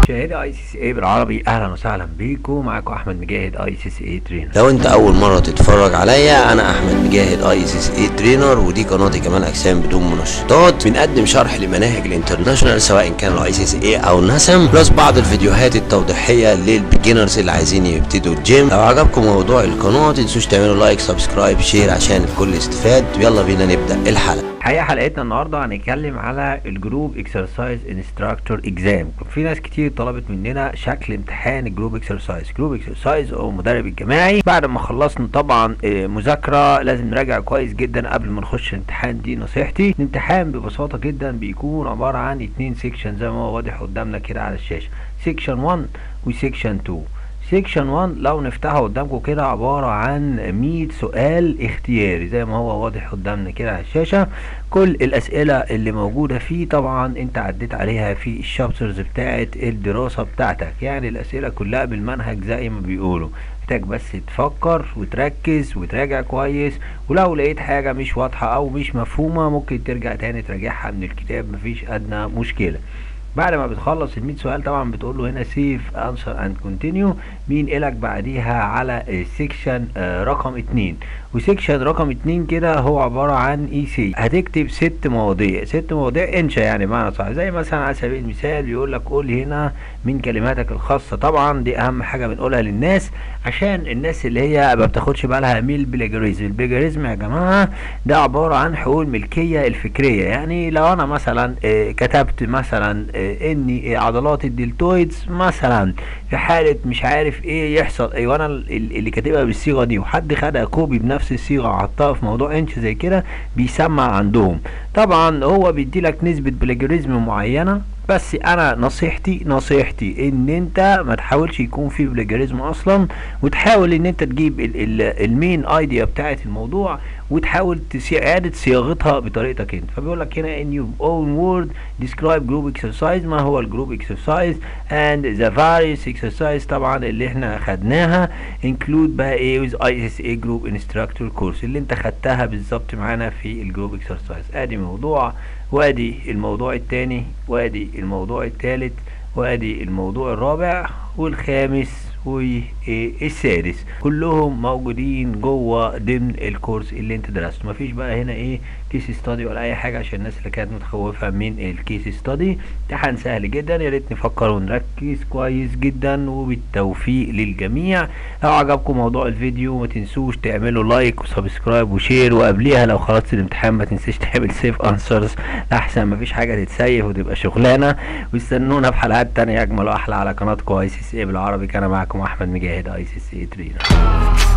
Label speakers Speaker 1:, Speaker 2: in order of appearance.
Speaker 1: مشاهدي اي سي سي اي بالعربي اهلا وسهلا بيكم معاكم احمد مجاهد اي سي سي اي ترينر
Speaker 2: لو انت اول مره تتفرج عليا انا احمد مجاهد اي سي سي اي ترينر ودي قناتي كمال اجسام بدون منشطات بنقدم شرح لمناهج الانترناشونال سواء كان الاي سي سي اي او نسم بلس بعض الفيديوهات التوضيحيه للبيجنرز اللي عايزين يبتدوا الجيم لو عجبكم موضوع القناه تنسوش تعملوا لايك سبسكرايب شير عشان الكل يستفاد يلا بينا نبدا الحلقه
Speaker 1: الحقيقه حلقتنا النهارده هنتكلم على الجروب اكسرسايز انستراكتور اكزام في ناس كتير طلبت مننا شكل امتحان الجروب اكسرسايز جروب اكسرسايز او المدرب الجماعي بعد ما خلصنا طبعا آه، مذاكره لازم نراجع كويس جدا قبل ما نخش الامتحان دي نصيحتي الامتحان ببساطه جدا بيكون عباره عن اتنين سيكشن زي ما هو واضح قدامنا كده على الشاشه سيكشن 1 وسيكشن 2 سيكشن 1 لو نفتحه قدامكم كده عبارة عن 100 سؤال اختياري زي ما هو واضح قدامنا كده على الشاشة كل الأسئلة اللي موجودة فيه طبعا انت عديت عليها في الشابترز بتاعت الدراسة بتاعتك يعني الأسئلة كلها بالمنهج زي ما بيقولوا محتاج بس تفكر وتركز وتراجع كويس ولو لقيت حاجة مش واضحة أو مش مفهومة ممكن ترجع تاني تراجعها من الكتاب مفيش أدنى مشكلة بعد ما بتخلص ال 100 سؤال طبعا بتقول له هنا سيف انسر اند كونتينيو بينقلك بعديها على السكشن رقم 2 وسكشن رقم 2 كده هو عباره عن اي سي هتكتب ست مواضيع ست مواضيع انشا يعني معنى صح زي مثلا على سبيل المثال بيقول لك قول هنا من كلماتك الخاصه طبعا دي اهم حاجه بنقولها للناس عشان الناس اللي هي ما بتاخدش بالها من البلاجريزم البلاجريزم يا جماعه ده عباره عن حقوق الملكيه الفكريه يعني لو انا مثلا آه، كتبت مثلا آه، اني عضلات الدلتويدز مثلا في حاله مش عارف ايه يحصل ايه وانا ال- اللي كاتبها بالصيغه دي وحد خدها كوبي بنفس الصيغه وحطها في موضوع انش زي كده بيسمع عندهم طبعا هو بيدي لك نسبه بلاجريزم معينه بس انا نصيحتي نصيحتي ان انت ما تحاولش يكون في بلاجريزم اصلا وتحاول ان انت تجيب ال- ال- المين ايديا بتاعت الموضوع وتحاول تسي- اعاده صياغتها بطريقتك انت فبيقول لك هنا in your own word describe group exercise ما هو الجروب exercise and the various exercise طبعا اللي احنا خدناها include بقى ايه with ISA group instructor course اللي انت خدتها بالظبط معانا في الجروب exercise ادي موضوع وادي الموضوع التاني وادي الموضوع التالت وادي الموضوع الرابع والخامس والسادس كلهم موجودين جوه ضمن الكورس اللي انت درسته مفيش بقى هنا ايه كيس ستادي ولا اي حاجه عشان الناس اللي كانت متخوفه من الكيس ستادي امتحان سهل جدا يا ريت نفكر ونركز كويس جدا وبالتوفيق للجميع لو عجبكم موضوع الفيديو ما تنسوش تعملوا لايك وسبسكرايب وشير وقبليها لو خلصت الامتحان ما تنساش تعمل سيف انسرز احسن مفيش حاجه تتسيف وتبقى شغلانه واستنونا في حلقات تانية اجمل واحلى على قناتكم اي سي سي بالعربي كان معاكم احمد مجاهد اي سي سي ترينر